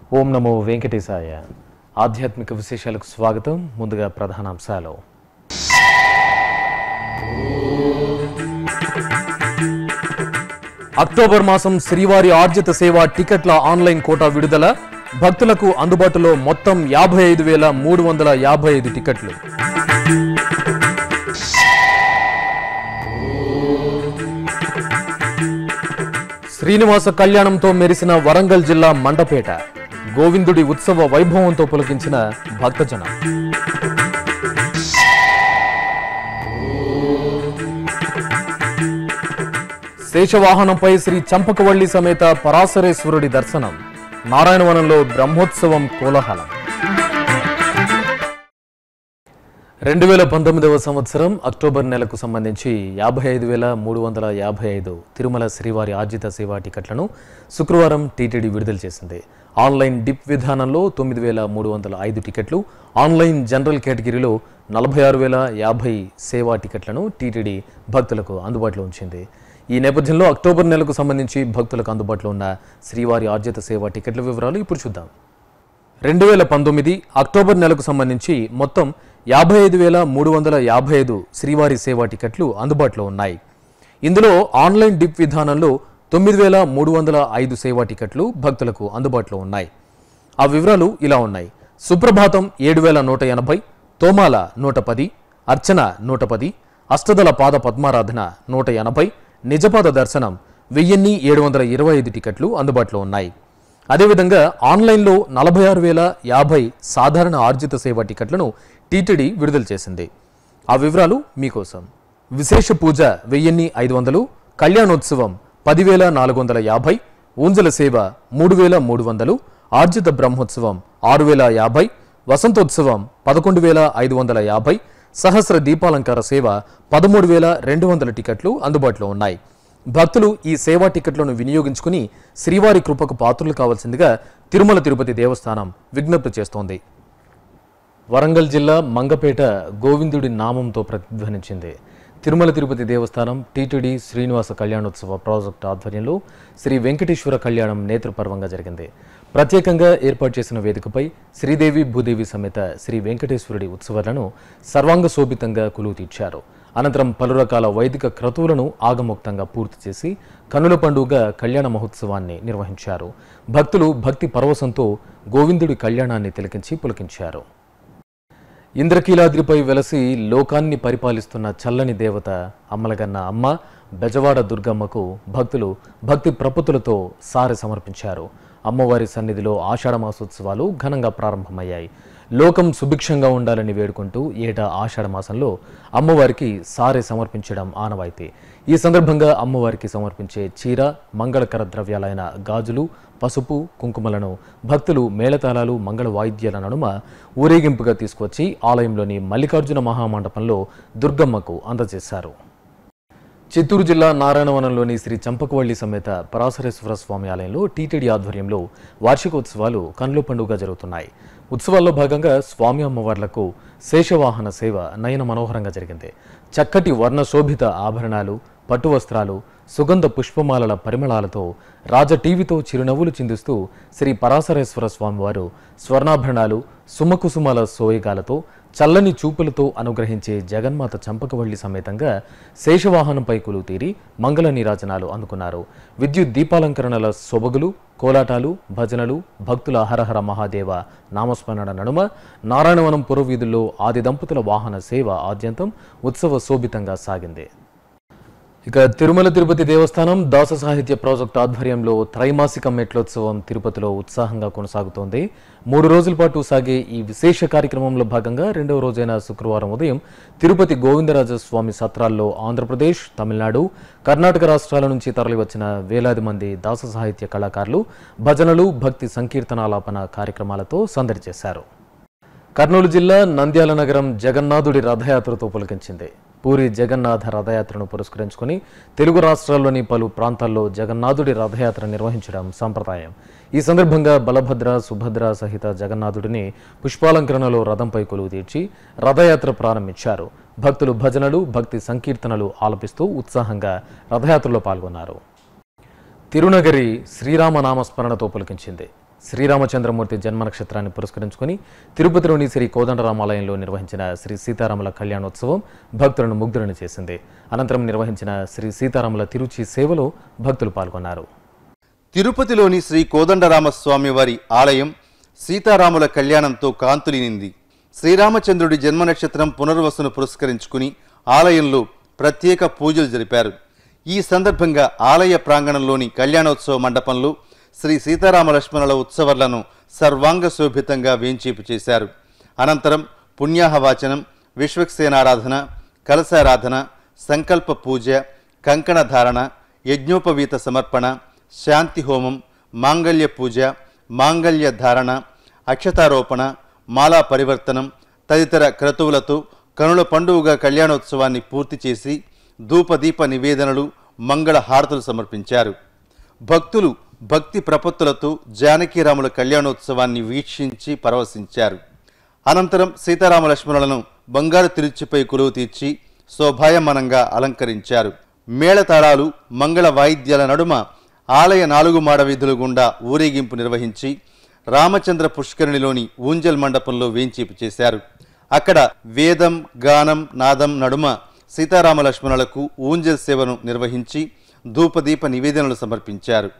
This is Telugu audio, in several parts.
ఓం నమో వెంకటేశాయ ఆధ్యాత్మిక విశేషాలకు స్వాగతం ముందుగా ప్రధానాంశాలు అక్టోబర్ మాసం శ్రీవారి ఆర్జిత సేవ టికెట్ల ఆన్లైన్ కోటా విడుదల భక్తులకు అందుబాటులో మొత్తం యాభై ఐదు వేల మూడు వందల యాభై ఐదు టికెట్లు శ్రీనివాస కళ్యాణంతో మెరిసిన వరంగల్ జిల్లా మండపేట గోవిందుడి ఉత్సవ వైభవంతో పులకించిన భక్తజనం శేషవాహనంపై శ్రీ చంపకవల్లి సమేత పరాశరేశ్వరుడి దర్శనం నారాయణవనంలో బ్రహ్మోత్సవం కోలాహలం రెండు వేల పంతొమ్మిదవ సంవత్సరం అక్టోబర్ నెలకు సంబంధించి యాభై ఐదు వేల మూడు వందల యాభై ఐదు తిరుమల శ్రీవారి ఆర్జిత సేవా టికెట్లను శుక్రవారం టీటీడీ విడుదల చేసింది ఆన్లైన్ డిప్ విధానంలో తొమ్మిది వేల మూడు వందల ఐదు టికెట్లు ఆన్లైన్ జనరల్ కేటగిరీలో నలభై ఆరు వేల యాభై సేవా టికెట్లను టీటీడీ భక్తులకు అందుబాటులో ఉంచింది ఈ నేపథ్యంలో అక్టోబర్ నెలకు సంబంధించి భక్తులకు అందుబాటులో ఉన్న శ్రీవారి ఆర్జిత సేవా టికెట్ల వివరాలు ఇప్పుడు చూద్దాం రెండు వేల పంతొమ్మిది అక్టోబర్ నెలకు సంబంధించి మొత్తం యాభై ఐదు వేల మూడు వందల యాభై ఐదు శ్రీవారి సేవా టికెట్లు అందుబాటులో ఉన్నాయి ఇందులో ఆన్లైన్ డిప్ విధానంలో తొమ్మిది వేల మూడు వందల ఐదు సేవా టికెట్లు భక్తులకు అందుబాటులో ఉన్నాయి ఆ వివరాలు ఇలా ఉన్నాయి సుప్రభాతం ఏడు వేల నూట ఎనభై తోమాల నూట పది అర్చన నూట పది అష్టదల పాద పద్మారాధన నూట ఎనభై నిజపాద దర్శనం వెయ్యిన్ని ఏడు వందల ఇరవై ఐదు టికెట్లు అందుబాటులో ఉన్నాయి అదేవిధంగా ఆన్లైన్లో నలభై ఆరు వేల యాభై సాధారణ ఆర్జిత సేవ టికెట్లను టీటీడీ విడుదల చేసింది ఆ వివరాలు మీకోసం విశేష పూజ వెయ్యిన్ని ఐదు వందలు కళ్యాణోత్సవం పదివేల నాలుగు వందల యాభై ఊంజల సేవ మూడు వేల మూడు వందలు ఆర్జిత బ్రహ్మోత్సవం ఆరు వేల యాభై వసంతోత్సవం పదకొండు వేల ఐదు వందల యాభై సహస్ర దీపాలంకార సేవ పదమూడు వేల రెండు వందల టికెట్లు అందుబాటులో ఉన్నాయి భక్తులు ఈ సేవా టికెట్లను వినియోగించుకుని శ్రీవారి కృపకు పాత్రులు కావాల్సిందిగా తిరుమల తిరుపతి దేవస్థానం విజ్ఞప్తి చేస్తోంది వరంగల్ జిల్లా మంగపేట గోవిందుడి నామంతో ప్రతిధ్వనించింది తిరుమల తిరుపతి దేవస్థానం టీటీడీ శ్రీనివాస కళ్యాణోత్సవ ప్రాజెక్టు ఆధ్వర్యంలో శ్రీ వెంకటేశ్వర కళ్యాణం నేత్రపర్వంగా జరిగింది ప్రత్యేకంగా ఏర్పాటు చేసిన వేదికపై శ్రీదేవి భూదేవి సమేత శ్రీ వెంకటేశ్వరుడి ఉత్సవాలను సర్వాంగ శోభితంగా కొలువు తీర్చారు అనంతరం పలు రకాల వైదిక క్రతువులను ఆగమోక్తంగా పూర్తి చేసి కనుల పండుగ కళ్యాణ మహోత్సవాన్ని నిర్వహించారు భక్తులు భక్తి పరవశంతో గోవిందుడి కళ్యాణాన్ని తిలకించి పులకించారు ఇంద్రకీలాద్రిపై వెలసి లోకాన్ని పరిపాలిస్తున్న చల్లని దేవత అమ్మలగన్న అమ్మ బెజవాడ దుర్గమ్మకు భక్తులు భక్తి ప్రపతులతో సారె సమర్పించారు అమ్మవారి సన్నిధిలో ఆషాఢ మాసోత్సవాలు ఘనంగా ప్రారంభమయ్యాయి లోకం సుభిక్షంగా ఉండాలని వేడుకుంటూ ఏటా ఆషాఢ మాసంలో అమ్మవారికి సారె సమర్పించడం ఆనవాయితీ ఈ సందర్భంగా అమ్మవారికి సమర్పించే చీర మంగళకర ద్రవ్యాలైన గాజులు పసుపు కుంకుమలను భక్తులు మేళతాళాలు మంగళ వాయిద్యాల నడుమ ఊరేగింపుగా తీసుకొచ్చి ఆలయంలోని మల్లికార్జున మహామండపంలో దుర్గమ్మకు అందజేశారు చిత్తూరు జిల్లా నారాయణవనంలోని శ్రీ చంపకవల్లి సమేత పరాశరేశ్వర స్వామి ఆలయంలో టీటీడీ ఆధ్వర్యంలో వార్షికోత్సవాలు కన్నుల పండుగ జరుగుతున్నాయి ఉత్సవాల్లో భాగంగా స్వామి అమ్మవార్లకు శేషవాహన సేవ నయన మనోహరంగా జరిగింది చక్కటి వర్ణ శోభిత ఆభరణాలు పట్టు వస్త్రాలు సుగంధ పుష్పమాలల పరిమళాలతో రాజ టీవీతో చిరునవ్వులు చిందిస్తూ శ్రీ పరాశరేశ్వర స్వామివారు స్వర్ణాభరణాలు సుమకుసుమాల సోయగాలతో చల్లని చూపులతో అనుగ్రహించే జగన్మాత చంపకవల్లి సమేతంగా శేషవాహనంపై కొలువు తీరి మంగళ నీరాజనాలు అందుకున్నారు విద్యుత్ దీపాలంకరణల సొబగులు కోలాటాలు భజనలు భక్తుల హరహర మహాదేవ నామస్మరణ నడుమ నారాయణవనం పురవీధుల్లో ఆది దంపతుల వాహన సేవ ఆద్యంతం ఉత్సవ శోభితంగా సాగింది ఇక తిరుమల తిరుపతి దేవస్థానం దాస సాహిత్య ప్రాజెక్టు ఆధ్వర్యంలో త్రైమాసిక మెట్లోత్సవం తిరుపతిలో ఉత్సాహంగా కొనసాగుతోంది మూడు రోజుల పాటు సాగే ఈ విశేష కార్యక్రమంలో భాగంగా రెండవ రోజైన శుక్రవారం ఉదయం తిరుపతి గోవిందరాజ స్వామి సత్రాల్లో ఆంధ్రప్రదేశ్ తమిళనాడు కర్ణాటక రాష్ట్రాల నుంచి తరలివచ్చిన వేలాది మంది దాస సాహిత్య కళాకారులు భజనలు భక్తి సంకీర్తనాలాపన కార్యక్రమాలతో సందడి చేశారు కర్నూలు జిల్లా నంద్యాల నగరం జగన్నాథుడి రథయాత్రతో పులకించింది పూరి జగన్నాథ రథయాత్రను పురస్కరించుకుని తెలుగు రాష్ట్రాల్లోని పలు ప్రాంతాల్లో జగన్నాథుడి రథయాత్ర నిర్వహించడం సంప్రదాయం ఈ సందర్భంగా బలభద్ర సుభద్ర సహిత జగన్నాథుడిని పుష్పాలంకరణలో రథంపై కొలువు తీర్చి రథయాత్ర ప్రారంభించారు భక్తులు భజనలు భక్తి సంకీర్తనలు ఆలపిస్తూ ఉత్సాహంగా రథయాత్రలో పాల్గొన్నారు తిరునగరి శ్రీరామ నామస్మరణతో పులకించింది శ్రీరామచంద్రమూర్తి జన్మ నక్షత్రాన్ని పురస్కరించుకుని తిరుపతిలోని శ్రీ కోదండరామాలయంలో నిర్వహించిన శ్రీ సీతారాముల కళ్యాణోత్సవం భక్తులను ముగ్ధులను చేసింది అనంతరం నిర్వహించిన శ్రీ సీతారాముల తిరుచి సేవలో భక్తులు పాల్గొన్నారు తిరుపతిలోని శ్రీ కోదండరామస్వామి వారి ఆలయం సీతారాముల కళ్యాణంతో కాంతులినింది శ్రీరామచంద్రుడి జన్మ నక్షత్రం పునర్వసును పురస్కరించుకుని ఆలయంలో ప్రత్యేక పూజలు జరిపారు ఈ సందర్భంగా ఆలయ ప్రాంగణంలోని కళ్యాణోత్సవ మండపంలో శ్రీ సీతారామ లక్ష్మణుల ఉత్సవాలను సర్వాంగ శోభితంగా వేంచేపు చేశారు అనంతరం పుణ్యాహవాచనం విశ్వక్సేనారాధన కలశారాధన సంకల్ప పూజ కంకణ ధారణ యజ్ఞోపవీత సమర్పణ శాంతి హోమం మాంగళ్య పూజ మాంగళ్య ధారణ అక్షతారోపణ మాలా పరివర్తనం తదితర క్రతువులతో కనుల పండుగగా కళ్యాణోత్సవాన్ని పూర్తి చేసి ధూపదీప నివేదనలు మంగళ హారతులు సమర్పించారు భక్తులు భక్తి ప్రపత్తులతో జానకీరాముల కళ్యాణోత్సవాన్ని వీక్షించి పరవశించారు అనంతరం సీతారామ లక్ష్మణులను బంగారు తిరుచిపై కొలువు తీర్చి శోభాయమానంగా అలంకరించారు మేళతాళాలు మంగళ వాయిద్యాల నడుమ ఆలయ నాలుగు మాడ వీధుల గుండా ఊరేగింపు నిర్వహించి రామచంద్ర పుష్కరిణిలోని ఊంజల్ మండపంలో వేంచేపు చేశారు అక్కడ వేదం గానం నాదం నడుమ సీతారామ లక్ష్మణులకు ఊంజల్ సేవను నిర్వహించి ధూపదీప నివేదనలు సమర్పించారు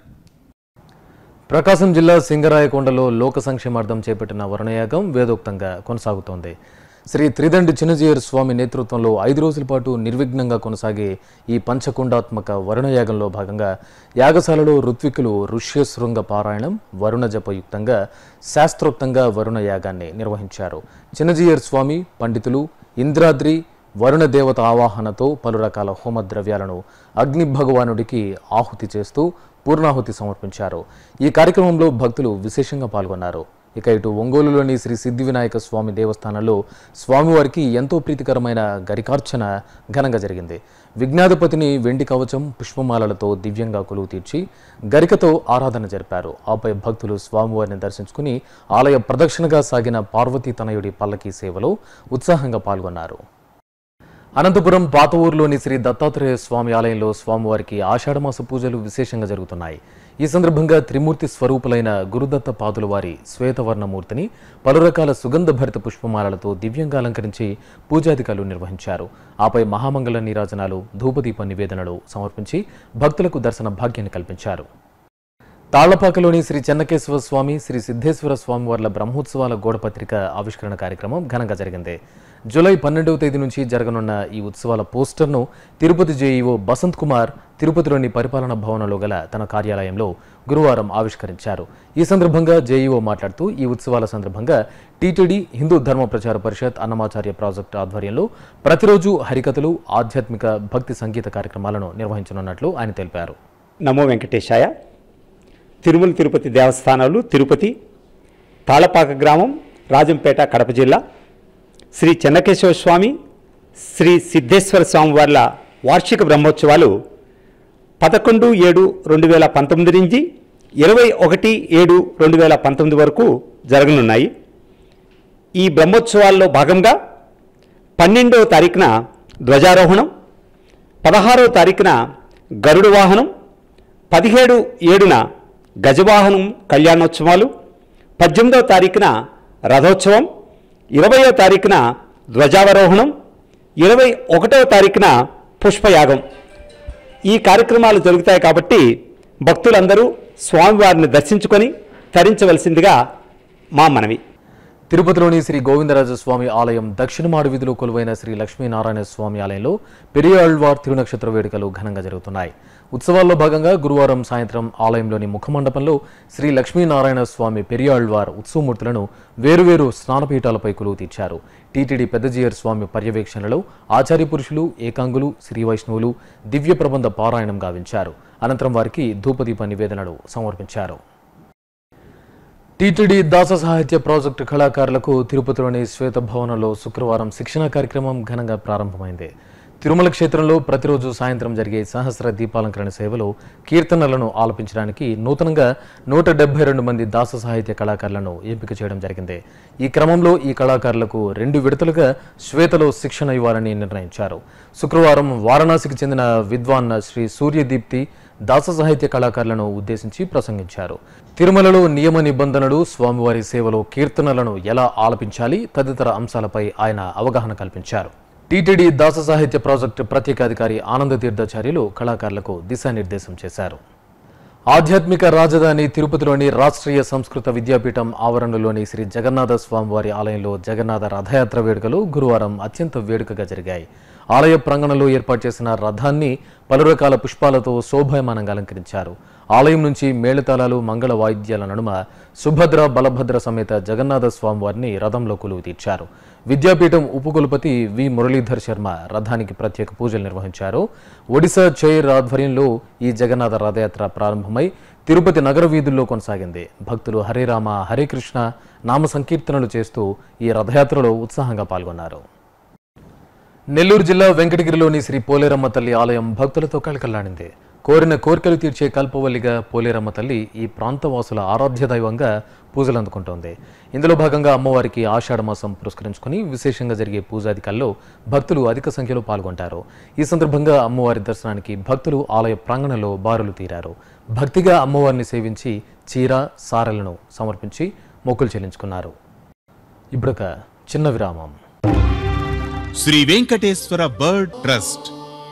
ప్రకాశం జిల్లా సింగరాయకొండలో లోక సంక్షేమార్థం చేపట్టిన వరుణయాగం వేదోక్తంగా కొనసాగుతోంది శ్రీ త్రిదండి చిన్నజీయర్ స్వామి నేతృత్వంలో ఐదు రోజుల పాటు నిర్విఘ్నంగా కొనసాగే ఈ పంచకుండాత్మక వరుణయాగంలో భాగంగా యాగశాలలో ఋత్వికులు ఋష్యశృంగ పారాయణం వరుణ జపయుక్తంగా శాస్త్రోక్తంగా వరుణ యాగాన్ని నిర్వహించారు చిన్నజీయర్ స్వామి పండితులు ఇంద్రాద్రి వరుణ దేవత ఆవాహనతో పలు రకాల హోమ ద్రవ్యాలను అగ్ని భగవానుడికి ఆహుతి చేస్తూ పూర్ణాహుతి సమర్పించారు ఈ కార్యక్రమంలో భక్తులు విశేషంగా పాల్గొన్నారు ఇక ఇటు ఒంగోలులోని శ్రీ సిద్ధి వినాయక స్వామి దేవస్థానంలో స్వామివారికి ఎంతో ప్రీతికరమైన గరికార్చన ఘనంగా జరిగింది విజ్ఞాధిపతిని వెండి కవచం పుష్పమాలలతో దివ్యంగా కొలువు తీర్చి గరికతో ఆరాధన జరిపారు ఆపై భక్తులు స్వామివారిని దర్శించుకుని ఆలయ ప్రదక్షిణగా సాగిన పార్వతీ తనయుడి పల్లకీ సేవలో ఉత్సాహంగా పాల్గొన్నారు అనంతపురం పాత ఊర్లోని శ్రీ దత్తాత్రేయ స్వామి ఆలయంలో స్వామివారికి ఆషాఢమాస పూజలు విశేషంగా జరుగుతున్నాయి ఈ సందర్భంగా త్రిమూర్తి స్వరూపులైన గురుదత్త పాదుల వారి శ్వేతవర్ణమూర్తిని పలు రకాల సుగంధ భరిత పుష్పమాలలతో దివ్యంగా అలంకరించి పూజాధికారులు నిర్వహించారు ఆపై మహామంగళ నీరాజనాలు ధూపదీప నివేదనలు సమర్పించి భక్తులకు దర్శన భాగ్యాన్ని కల్పించారు తాళ్లపాకలోని శ్రీ చెన్నకేశ్వర స్వామి శ్రీ సిద్ధేశ్వర స్వామి వార్ల బ్రహ్మోత్సవాల గోడపత్రిక ఆవిష్కరణ కార్యక్రమం ఘనంగా జరిగింది జూలై పన్నెండవ తేదీ నుంచి జరగనున్న ఈ ఉత్సవాల పోస్టర్ను తిరుపతి జేఈఓ బసంత్ కుమార్ తిరుపతిలోని పరిపాలనా భవనంలో గల తన కార్యాలయంలో గురువారం ఆవిష్కరించారు ఈ సందర్భంగా జేఈఓ మాట్లాడుతూ ఈ ఉత్సవాల సందర్భంగా టీటీడీ హిందూ ధర్మ ప్రచార పరిషత్ అన్నమాచార్య ప్రాజెక్టు ఆధ్వర్యంలో ప్రతిరోజు హరికథలు ఆధ్యాత్మిక భక్తి సంగీత కార్యక్రమాలను నిర్వహించనున్నట్లు ఆయన తెలిపారు నమో వెంకటేశాయ తిరుమల తిరుపతి దేవస్థానాలు తిరుపతి తాళపాక గ్రామం రాజంపేట కడప జిల్లా శ్రీ చెన్నకేశవ స్వామి శ్రీ సిద్ధేశ్వర స్వామి వార్ల వార్షిక బ్రహ్మోత్సవాలు పదకొండు ఏడు రెండు వేల పంతొమ్మిది నుంచి ఇరవై ఒకటి ఏడు రెండు వేల పంతొమ్మిది వరకు జరగనున్నాయి ఈ బ్రహ్మోత్సవాల్లో భాగంగా పన్నెండవ తారీఖున ధ్వజారోహణం పదహారవ తారీఖున గరుడ వాహనం పదిహేడు ఏడున గజవాహనం కళ్యాణోత్సవాలు పద్దెనిమిదవ తారీఖున రథోత్సవం ఇరవయో తారీఖున ధ్వజావరోహణం ఇరవై ఒకటవ తారీఖున పుష్పయాగం ఈ కార్యక్రమాలు జరుగుతాయి కాబట్టి భక్తులందరూ స్వామివారిని దర్శించుకొని తరించవలసిందిగా మా మనవి తిరుపతిలోని శ్రీ గోవిందరాజ స్వామి ఆలయం దక్షిణమాడు వీధిలో కొలువైన శ్రీ లక్ష్మీనారాయణ స్వామి ఆలయంలో పెరియాళ్వార్ తిరునక్షత్ర వేడుకలు ఘనంగా జరుగుతున్నాయి ఉత్సవాల్లో భాగంగా గురువారం సాయంత్రం ఆలయంలోని ముఖమండపంలో శ్రీ లక్ష్మీనారాయణ స్వామి పెరియాళ్వార్ ఉత్సవమూర్తులను వేరువేరు స్నానపీఠాలపై కొలువు తీర్చారు టీటీడీ పెద్దజీయర్ స్వామి పర్యవేక్షణలో ఆచార్య పురుషులు ఏకాంగులు శ్రీ వైష్ణవులు దివ్య ప్రబంధ పారాయణం గావించారు అనంతరం వారికి ధూపదీప నివేదనలు సమర్పించారు టీటీడీ దాస సాహిత్య ప్రాజెక్టు కళాకారులకు తిరుపతిలోని శ్వేత భవనంలో శుక్రవారం శిక్షణ కార్యక్రమం ఘనంగా ప్రారంభమైంది తిరుమల క్షేత్రంలో ప్రతిరోజు సాయంత్రం జరిగే సహస్ర దీపాలంకరణ సేవలో కీర్తనలను ఆలపించడానికి నూతనంగా నూట డెబ్బై రెండు మంది దాస సాహిత్య కళాకారులను ఎంపిక చేయడం జరిగింది ఈ క్రమంలో ఈ కళాకారులకు రెండు విడతలుగా శ్వేతలో శిక్షణ ఇవ్వాలని నిర్ణయించారు శుక్రవారం వారణాసికి చెందిన విద్వాన్ శ్రీ సూర్యదీప్తి దాస సాహిత్య కళాకారులను ఉద్దేశించి ప్రసంగించారు తిరుమలలో నియమ నిబంధనలు స్వామివారి సేవలో కీర్తనలను ఎలా ఆలపించాలి తదితర అంశాలపై ఆయన అవగాహన కల్పించారు టీటీడీ దాస సాహిత్య ప్రాజెక్టు ప్రత్యేక అధికారి ఆనంద తీర్థాచార్యులు కళాకారులకు దిశానిర్దేశం చేశారు ఆధ్యాత్మిక రాజధాని తిరుపతిలోని రాష్ట్రీయ సంస్కృత విద్యాపీఠం ఆవరణలోని శ్రీ జగన్నాథ స్వామివారి ఆలయంలో జగన్నాథ రథయాత్ర వేడుకలు గురువారం అత్యంత వేడుకగా జరిగాయి ఆలయ ప్రాంగణంలో ఏర్పాటు చేసిన రథాన్ని పలు రకాల పుష్పాలతో శోభాయమానంగా అలంకరించారు ఆలయం నుంచి మేళతాళాలు మంగళ వాయిద్యాల నడుమ సుభద్ర బలభద్ర సమేత జగన్నాథ స్వామివారిని రథంలో కొలువు తీర్చారు విద్యాపీఠం ఉపకులపతి వి మురళీధర్ శర్మ రథానికి ప్రత్యేక పూజలు నిర్వహించారు ఒడిశా చైర్ ఆధ్వర్యంలో ఈ జగన్నాథ రథయాత్ర ప్రారంభమై తిరుపతి నగర వీధుల్లో కొనసాగింది భక్తులు హరే రామ హరే కృష్ణ నామ సంకీర్తనలు చేస్తూ ఈ రథయాత్రలో ఉత్సాహంగా పాల్గొన్నారు నెల్లూరు జిల్లా వెంకటగిరిలోని శ్రీ పోలేరమ్మ తల్లి ఆలయం భక్తులతో కళకళలాడింది కోరిన కోరికలు తీర్చే కల్పవల్లిగా పోలేరమ్మ తల్లి ఈ ప్రాంతవాసుల ఆరాధ్య దైవంగా పూజలు అందుకుంటోంది ఇందులో భాగంగా అమ్మవారికి ఆషాఢ మాసం పురస్కరించుకుని విశేషంగా జరిగే పూజాధికాల్లో భక్తులు అధిక సంఖ్యలో పాల్గొంటారు ఈ సందర్భంగా అమ్మవారి దర్శనానికి భక్తులు ఆలయ ప్రాంగణంలో బారులు తీరారు భక్తిగా అమ్మవారిని సేవించి చీర సారెలను సమర్పించి మొక్కులు చెల్లించుకున్నారు ఇప్పుడొక చిన్న విరామం శ్రీ వెంకటేశ్వర బర్డ్ ట్రస్ట్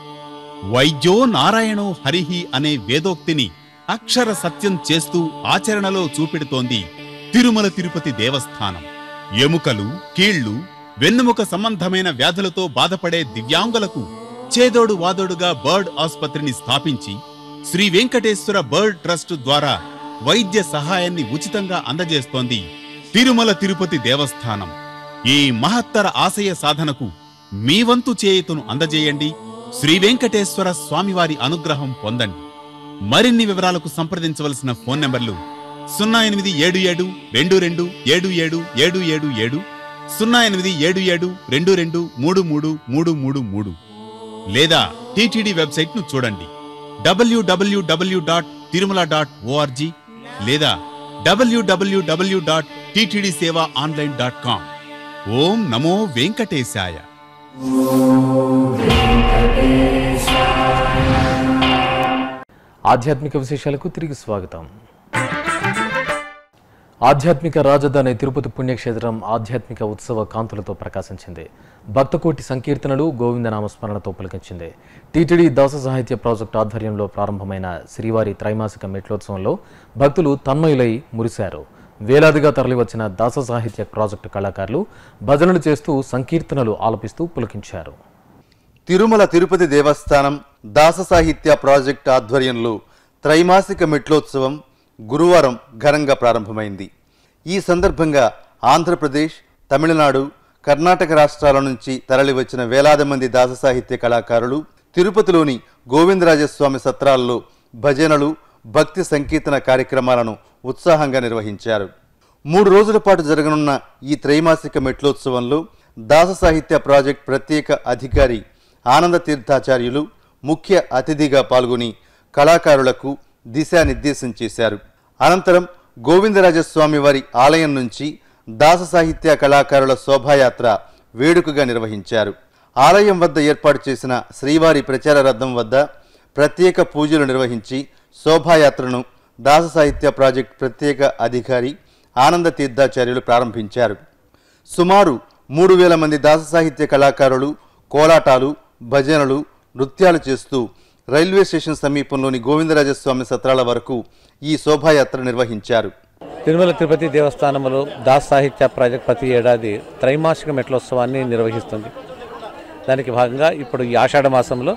వైద్యో నారాయణో హరిహి అనే వేదోక్తిని అక్షర సత్యం చేస్తూ ఆచరణలో చూపెడుతోంది తిరుమల తిరుపతి దేవస్థానం ఎముకలు కీళ్లు వెన్నుముక సంబంధమైన వ్యాధులతో బాధపడే దివ్యాంగులకు చేదోడు వాదోడుగా బర్డ్ ఆసుపత్రిని స్థాపించి శ్రీ వెంకటేశ్వర బర్డ్ ట్రస్ట్ ద్వారా వైద్య సహాయాన్ని ఉచితంగా అందజేస్తోంది తిరుమల తిరుపతి దేవస్థానం ఈ మహత్తర ఆశయ సాధనకు మీ వంతు చేయుతను అందజేయండి శ్రీ వెంకటేశ్వర స్వామివారి అనుగ్రహం పొందండి మరిన్ని వివరాలకు సంప్రదించవలసిన ఫోన్ నంబర్లు సున్నా ఎనిమిది ఏడు ఏడు రెండు రెండు ఏడు ఏడు ఏడు ఏడు ఏడు సున్నా ఎనిమిది ఏడు ఏడు రెండు రెండు మూడు మూడు మూడు మూడు మూడు లేదా టీటీడీ వెబ్సైట్ ను చూడండి W W W dot Tirumala dot O R G లేదా W W W dot TTD Seva online dot com ఓం నమో వెంకటేశాయ ఆధ్యాత్మిక విశేషాలకు తిరిగి స్వాగతం ఆధ్యాత్మిక రాజధాని తిరుపతి పుణ్యక్షేత్రం ఆధ్యాత్మిక ఉత్సవ కాంతులతో ప్రకాశించింది భక్తకోటి సంకీర్తనలు గోవిందనామ స్మరణతో పులకించింది టీటీడీ దాస సాహిత్య ప్రాజెక్టు ఆధ్వర్యంలో ప్రారంభమైన శ్రీవారి త్రైమాసిక మెట్లోత్సవంలో భక్తులు తన్మయులై మురిశారు వేలాదిగా తరలివచ్చిన దాస సాహిత్య ప్రాజెక్టు కళాకారులు భజనలు చేస్తూ సంకీర్తనలు ఆలపిస్తూ పులకించారు తిరుమల తిరుపతి దేవస్థానం దాస సాహిత్య ప్రాజెక్ట్ ఆధ్వర్యంలో త్రైమాసిక మెట్లోత్సవం గురువారం ఘనంగా ప్రారంభమైంది ఈ సందర్భంగా ఆంధ్రప్రదేశ్ తమిళనాడు కర్ణాటక రాష్ట్రాల నుంచి తరలివచ్చిన వేలాది మంది దాస సాహిత్య కళాకారులు తిరుపతిలోని గోవిందరాజస్వామి సత్రాల్లో భజనలు భక్తి సంకీర్తన కార్యక్రమాలను ఉత్సాహంగా నిర్వహించారు మూడు రోజుల పాటు జరగనున్న ఈ త్రైమాసిక మెట్లోత్సవంలో దాస సాహిత్య ప్రాజెక్ట్ ప్రత్యేక అధికారి ఆనంద తీర్థాచార్యులు ముఖ్య అతిథిగా పాల్గొని కళాకారులకు దిశానిర్దేశం చేశారు అనంతరం గోవిందరాజస్వామి వారి ఆలయం నుంచి దాస సాహిత్య కళాకారుల శోభాయాత్ర వేడుకగా నిర్వహించారు ఆలయం వద్ద ఏర్పాటు చేసిన శ్రీవారి ప్రచార రథం వద్ద ప్రత్యేక పూజలు నిర్వహించి శోభాయాత్రను దాస సాహిత్య ప్రాజెక్ట్ ప్రత్యేక అధికారి ఆనంద తీర్థాచార్యులు ప్రారంభించారు సుమారు మూడు వేల మంది దాస సాహిత్య కళాకారులు కోలాటాలు భజనలు నృత్యాలు చేస్తూ రైల్వే స్టేషన్ సమీపంలోని గోవిందరాజస్వామి సత్రాల వరకు ఈ శోభాయాత్ర నిర్వహించారు తిరుమల తిరుపతి దేవస్థానంలో దాస్ సాహిత్య ప్రాజెక్ట్ ప్రతి ఏడాది త్రైమాసిక మెట్లోత్సవాన్ని నిర్వహిస్తుంది దానికి భాగంగా ఇప్పుడు ఈ ఆషాఢ మాసంలో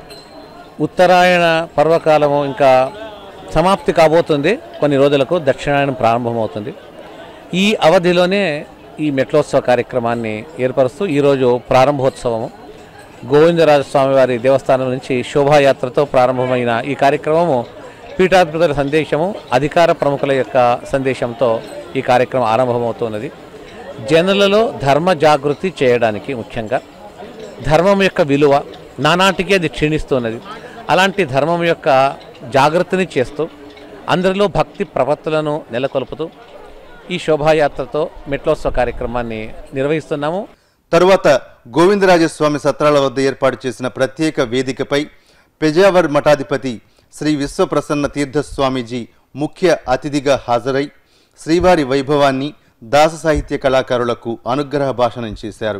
ఉత్తరాయణ పర్వకాలము ఇంకా సమాప్తి కాబోతుంది కొన్ని రోజులకు దక్షిణాయనం ప్రారంభమవుతుంది ఈ అవధిలోనే ఈ మెట్లోత్సవ కార్యక్రమాన్ని ఏర్పరుస్తూ ఈరోజు ప్రారంభోత్సవము గోవిందరాజస్వామి వారి దేవస్థానం నుంచి శోభాయాత్రతో ప్రారంభమైన ఈ కార్యక్రమము పీఠాధిపతుల సందేశము అధికార ప్రముఖుల యొక్క సందేశంతో ఈ కార్యక్రమం ఆరంభమవుతున్నది జనులలో ధర్మ జాగృతి చేయడానికి ముఖ్యంగా ధర్మం యొక్క విలువ నానాటికి అది క్షీణిస్తున్నది అలాంటి ధర్మం యొక్క జాగ్రత్తని చేస్తూ అందరిలో భక్తి ప్రపత్తులను నెలకొల్పుతూ ఈ శోభాయాత్రతో మెట్లోత్సవ కార్యక్రమాన్ని నిర్వహిస్తున్నాము తరువాత గోవిందరాజస్వామి సత్రాల వద్ద ఏర్పాటు చేసిన ప్రత్యేక వేదికపై పెజావర్ మఠాధిపతి శ్రీ విశ్వప్రసన్న తీర్థస్వామీజీ ముఖ్య అతిథిగా హాజరై శ్రీవారి వైభవాన్ని దాస సాహిత్య కళాకారులకు అనుగ్రహ భాషణం చేశారు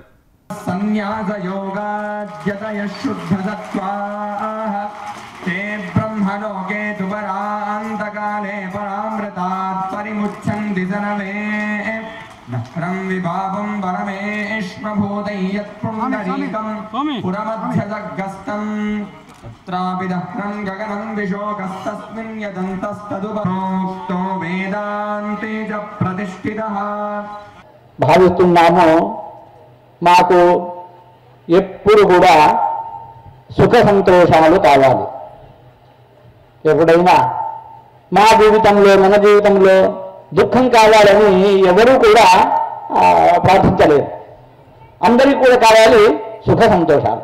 सन्न्यासयोगाद्यतयः शुद्धसत्त्वाः ते ब्रह्मलोके तु परान्तकाले परामृतात् परिमुच्छन्ति सनवे नह्रं विभावं परमेष्मभूतै यत्पुण्डरीकं पुरमध्यसर्गस्तम् तत्रापि दह्रं गगनं विशोकस्तस्मिन् यदन्तस्तदुपरोक्तो वेदान्ते च प्रतिष्ठितः భావిస్తున్నామో మాకు ఎప్పుడు కూడా సుఖ సంతోషాలు కావాలి ఎప్పుడైనా మా జీవితంలో మన జీవితంలో దుఃఖం కావాలని ఎవరూ కూడా ఆ, ప్రార్థించలేరు అందరికీ కూడా కావాలి సుఖ సంతోషాలు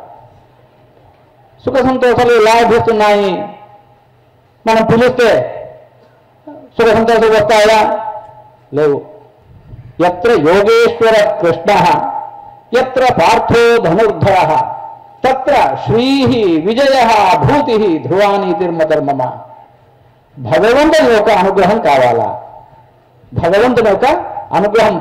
సుఖ సంతోషాలు ఎలా లభిస్తున్నాయి మనం పిలిస్తే సుఖ సంతోషాలు వస్తాయా లేవు ఎత్ర యోగేశ్వర కృష్ణ ఎత్ర పార్థో ధనుర్ధర తత్ర శ్రీ విజయ భూతి ధ్రువానీతిర్మధర్మమ భగవంతుని యొక్క అనుగ్రహం కావాలా భగవంతుని యొక్క అనుగ్రహం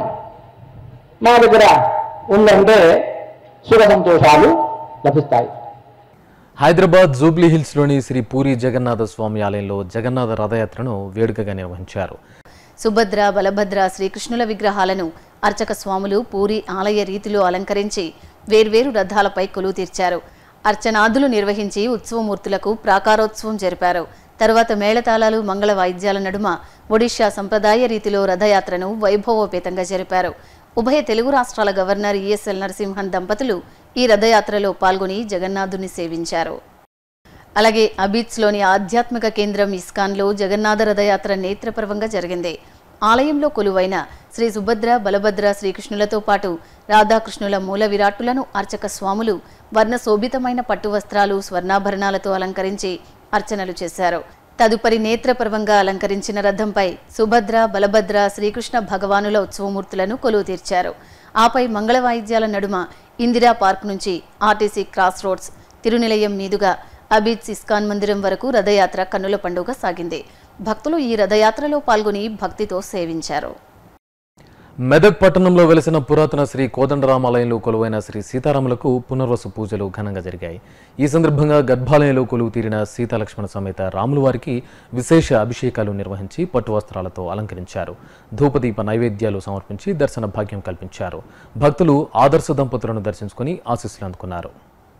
మా దగ్గర ఉందంటే సుఖ సంతోషాలు లభిస్తాయి హైదరాబాద్ జూబ్లీ హిల్స్లోని శ్రీ పూరి జగన్నాథ స్వామి ఆలయంలో జగన్నాథ రథయాత్రను వేడుకగా నిర్వహించారు సుభద్ర బలభద్ర శ్రీకృష్ణుల విగ్రహాలను అర్చక స్వాములు పూరి ఆలయ రీతిలో అలంకరించి వేర్వేరు రథాలపై కొలువు తీర్చారు అర్చనాదులు నిర్వహించి ఉత్సవమూర్తులకు ప్రాకారోత్సవం జరిపారు తరువాత మేళతాళాలు మంగళ వాయిద్యాల నడుమ ఒడిషా సంప్రదాయ రీతిలో రథయాత్రను వైభవోపేతంగా జరిపారు ఉభయ తెలుగు రాష్ట్రాల గవర్నర్ ఈఎస్ఎల్ నరసింహన్ దంపతులు ఈ రథయాత్రలో పాల్గొని జగన్నాథుని సేవించారు అలాగే అబీత్స్లోని ఆధ్యాత్మిక కేంద్రం ఇస్కాన్లో జగన్నాథ రథయాత్ర నేత్రపర్వంగా జరిగింది ఆలయంలో కొలువైన శ్రీ సుభద్ర బలభద్ర శ్రీకృష్ణులతో పాటు రాధాకృష్ణుల మూల విరాట్టులను అర్చక స్వాములు వర్ణ శోభితమైన పట్టు వస్త్రాలు స్వర్ణాభరణాలతో అలంకరించి అర్చనలు చేశారు తదుపరి నేత్రపర్వంగా అలంకరించిన రథంపై సుభద్ర బలభద్ర శ్రీకృష్ణ భగవానుల ఉత్సవమూర్తులను కొలువు తీర్చారు ఆపై మంగళ వాయిద్యాల నడుమ ఇందిరా పార్క్ నుంచి ఆర్టీసీ క్రాస్ రోడ్స్ తిరునిలయం మీదుగా అబీద్ ఇస్కాన్ మందిరం వరకు రథయాత్ర కన్నుల పండుగ సాగింది భక్తులు ఈ రథయాత్రలో పాల్గొని భక్తితో సేవించారు మెదక్ పట్టణంలో వెలిసిన పురాతన శ్రీ కోదండరామాలయంలో కొలువైన శ్రీ సీతారాములకు పునర్వసు పూజలు ఘనంగా జరిగాయి ఈ సందర్భంగా గర్భాలయంలో కొలువు తీరిన సీతాలక్ష్మణ సమేత రాముల వారికి విశేష అభిషేకాలు నిర్వహించి పట్టు వస్త్రాలతో అలంకరించారు ధూపదీప నైవేద్యాలు సమర్పించి దర్శన భాగ్యం కల్పించారు భక్తులు ఆదర్శ దంపతులను దర్శించుకుని ఆశీస్సులు అందుకున్నారు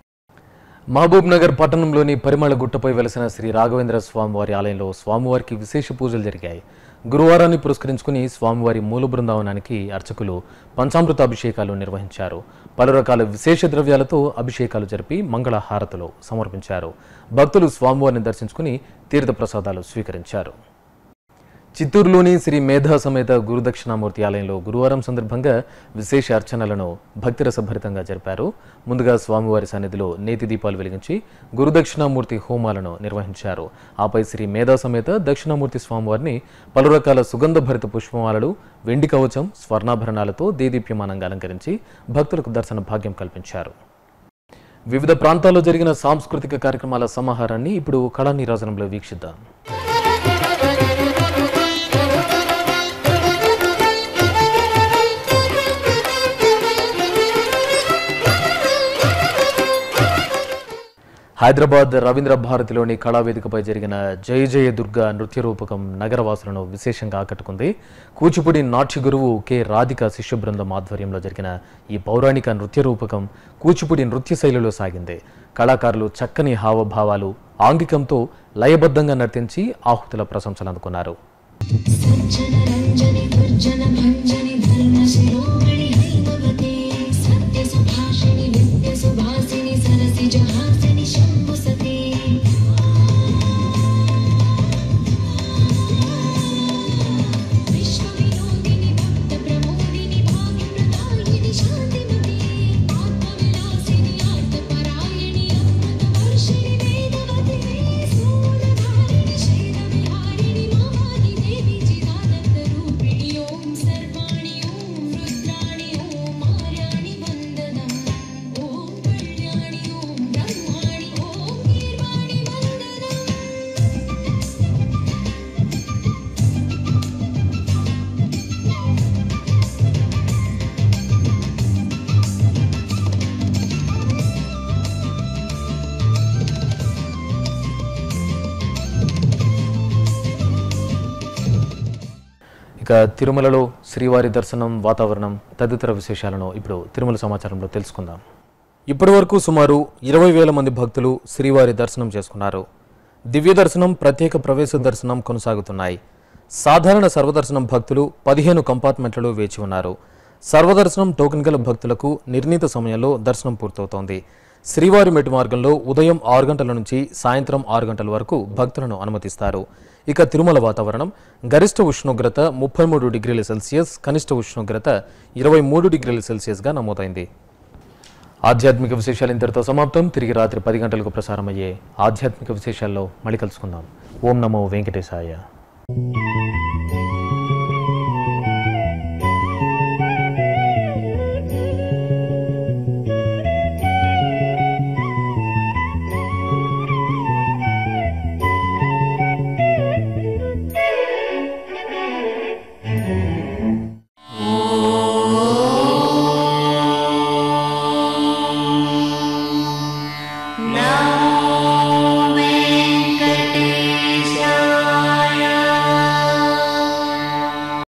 మహబూబ్ నగర్ పట్టణంలోని పరిమళ గుట్టపై వెలసిన శ్రీ రాఘవేంద్ర స్వామివారి ఆలయంలో స్వామివారికి విశేష పూజలు జరిగాయి గురువారాన్ని పురస్కరించుకుని స్వామివారి మూల బృందావనానికి అర్చకులు పంచామృత అభిషేకాలు నిర్వహించారు పలు రకాల విశేష ద్రవ్యాలతో అభిషేకాలు జరిపి మంగళ హారతులు సమర్పించారు భక్తులు స్వామివారిని దర్శించుకుని తీర్థప్రసాదాలు స్వీకరించారు చిత్తూరులోని శ్రీ మేధా సమేత గురుదక్షిణామూర్తి ఆలయంలో గురువారం సందర్భంగా విశేష అర్చనలను భక్తిరసభరితంగా జరిపారు ముందుగా స్వామివారి సన్నిధిలో నేతి దీపాలు వెలిగించి గురుదక్షిణామూర్తి హోమాలను నిర్వహించారు ఆపై శ్రీ మేధా సమేత దక్షిణామూర్తి స్వామివారిని పలు రకాల సుగంధ భరిత పుష్పమాలలు వెండి కవచం స్వర్ణాభరణాలతో దేదీప్యమానంగా అలంకరించి భక్తులకు దర్శన భాగ్యం కల్పించారు వివిధ ప్రాంతాల్లో జరిగిన సాంస్కృతిక కార్యక్రమాల సమాహారాన్ని ఇప్పుడు కళా నీరాజనంలో వీక్షిద్దాం హైదరాబాద్ రవీంద్ర భారతిలోని కళావేదికపై జరిగిన జయ జయ దుర్గా నృత్య రూపకం నగరవాసులను విశేషంగా ఆకట్టుకుంది కూచిపూడి నాట్య గురువు కె రాధిక శిష్య బృందం ఆధ్వర్యంలో జరిగిన ఈ పౌరాణిక నృత్య రూపకం కూచిపూడి నృత్య శైలిలో సాగింది కళాకారులు చక్కని హావభావాలు ఆంగికంతో లయబద్ధంగా నర్తించి ఆహుతుల ప్రశంసలు అందుకున్నారు सज्जनरञ्जनि दुर्जनभञ्जनि धर्मशिरोमणि हैमवते सत्यसुभाषिणि विद्यसुभासिनि सरसिजहासिनि शम्भुसते विश्वविनोदिनि भक्तप्रमोदिनि भाग्यप्रदायिनि शान्तिमते आत्मविलासिनि आर्तपरायणि अमृतवर्षिणि वेदवते सूरधारिणि शैलविहारिणि मामादिदेवि चिदानन्दरूपिणि ॐ सर्वाणि ॐ रुद्राणि ఇక తిరుమలలో శ్రీవారి దర్శనం వాతావరణం తదితర విశేషాలను ఇప్పుడు తిరుమల సమాచారంలో తెలుసుకుందాం ఇప్పటి వరకు సుమారు ఇరవై వేల మంది భక్తులు శ్రీవారి దర్శనం చేసుకున్నారు దివ్య దర్శనం ప్రత్యేక ప్రవేశ దర్శనం కొనసాగుతున్నాయి సాధారణ సర్వదర్శనం భక్తులు పదిహేను కంపార్ట్మెంట్లలో వేచి ఉన్నారు సర్వదర్శనం టోకెన్ గల భక్తులకు నిర్ణీత సమయంలో దర్శనం పూర్తవుతోంది శ్రీవారి మెట్టు మార్గంలో ఉదయం ఆరు గంటల నుంచి సాయంత్రం ఆరు గంటల వరకు భక్తులను అనుమతిస్తారు ఇక తిరుమల వాతావరణం గరిష్ట ఉష్ణోగ్రత ముప్పై మూడు డిగ్రీల సెల్సియస్ కనిష్ట ఉష్ణోగ్రత ఇరవై మూడు డిగ్రీల సెల్సియస్గా నమోదైంది ఆధ్యాత్మిక విశేషాలు ఇంతటితో సమాప్తం తిరిగి రాత్రి పది గంటలకు ప్రసారమయ్యే ఆధ్యాత్మిక విశేషాల్లో మళ్ళీ కలుసుకుందాం ఓం నమో వెంకటేశాయ